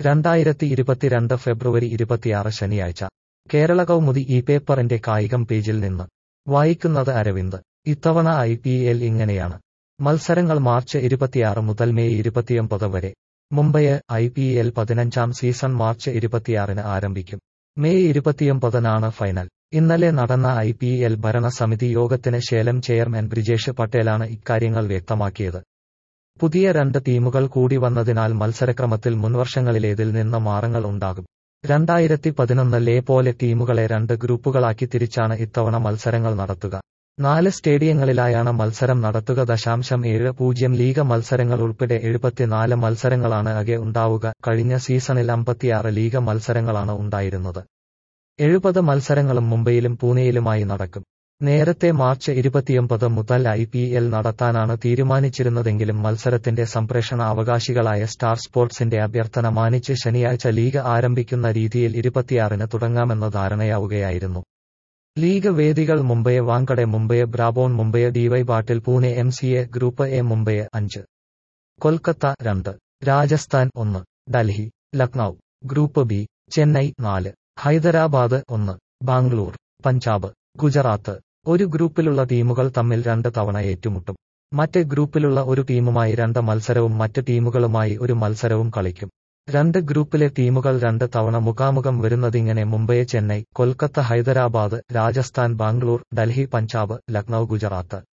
രണ്ടായിരത്തി ഇരുപത്തിരണ്ട് ഫെബ്രുവരി ഇരുപത്തിയാറ് ശനിയാഴ്ച കേരള കൗമുദി ഈ പേപ്പറിന്റെ കായികം പേജിൽ നിന്ന് വായിക്കുന്നത് അരവിന്ദ് ഇത്തവണ ഐ പി എൽ ഇങ്ങനെയാണ് മത്സരങ്ങൾ മാർച്ച് ഇരുപത്തിയാറ് മുതൽ മെയ് ഇരുപത്തിയൊമ്പത് വരെ മുംബൈ ഐ പി എൽ പതിനഞ്ചാം സീസൺ മാർച്ച് ഇരുപത്തിയാറിന് ആരംഭിക്കും മെയ് ഇരുപത്തിയൊമ്പതിനാണ് ഫൈനൽ ഇന്നലെ നടന്ന ഐ പി എൽ ഭരണസമിതി യോഗത്തിന് ശേലം ചെയർമാൻ ബ്രിജേഷ് പട്ടേലാണ് ഇക്കാര്യങ്ങൾ വ്യക്തമാക്കിയത് പുതിയ രണ്ട് ടീമുകൾ കൂടി വന്നതിനാൽ മത്സരക്രമത്തിൽ മുൻവർഷങ്ങളിലേതിൽ നിന്ന് മാറങ്ങൾ ഉണ്ടാകും രണ്ടായിരത്തി പതിനൊന്നിലെ പോലെ ടീമുകളെ രണ്ട് ഗ്രൂപ്പുകളാക്കി തിരിച്ചാണ് ഇത്തവണ മത്സരങ്ങൾ നടത്തുക നാല് സ്റ്റേഡിയങ്ങളിലായാണ് മത്സരം നടത്തുക ദശാംശം ഏഴ് പൂജ്യം ലീഗ് മത്സരങ്ങൾ ഉൾപ്പെടെ എഴുപത്തിനാല് മത്സരങ്ങളാണ് ആകെ ഉണ്ടാവുക കഴിഞ്ഞ സീസണിൽ അമ്പത്തിയാറ് ലീഗ് മത്സരങ്ങളാണ് ഉണ്ടായിരുന്നത് എഴുപത് മത്സരങ്ങളും മുംബൈയിലും പൂനെയിലുമായി നടക്കും നേരത്തെ മാർച്ച് ഇരുപത്തിയൊമ്പത് മുതൽ ഐ പി എൽ നടത്താനാണ് തീരുമാനിച്ചിരുന്നതെങ്കിലും മത്സരത്തിന്റെ സംപ്രേഷണ അവകാശികളായ സ്റ്റാർ സ്പോർട്സിന്റെ അഭ്യർത്ഥന മാനിച്ച് ശനിയാഴ്ച ലീഗ് ആരംഭിക്കുന്ന രീതിയിൽ ഇരുപത്തിയാറിന് തുടങ്ങാമെന്ന ധാരണയാവുകയായിരുന്നു ലീഗ് വേദികൾ Mumbai Wankhede Mumbai Brabourne Mumbai DY Patil Pune M C A group A Mumbai അഞ്ച് കൊൽക്കത്ത രണ്ട് രാജസ്ഥാൻ ഒന്ന് ഡൽഹി ലക്നൌ ഗ്രൂപ്പ് ബി ചെന്നൈ നാല് ഹൈദരാബാദ് ഒന്ന് ബാംഗ്ലൂർ പഞ്ചാബ് ഗുജറാത്ത് ഒരു ഗ്രൂപ്പിലുള്ള ടീമുകൾ തമ്മിൽ രണ്ട് തവണ ഏറ്റുമുട്ടും മറ്റ് ഗ്രൂപ്പിലുള്ള ഒരു ടീമുമായി രണ്ട് മത്സരവും മറ്റ് ടീമുകളുമായി ഒരു മത്സരവും കളിക്കും രണ്ട് ഗ്രൂപ്പിലെ ടീമുകൾ രണ്ട് തവണ മുഖാമുഖം വരുന്നതിങ്ങനെ മുംബൈ ചെന്നൈ കൊൽക്കത്ത ഹൈദരാബാദ് രാജസ്ഥാൻ ബാംഗ്ലൂർ ഡൽഹി പഞ്ചാബ് ലക്നൌ ഗുജറാത്ത്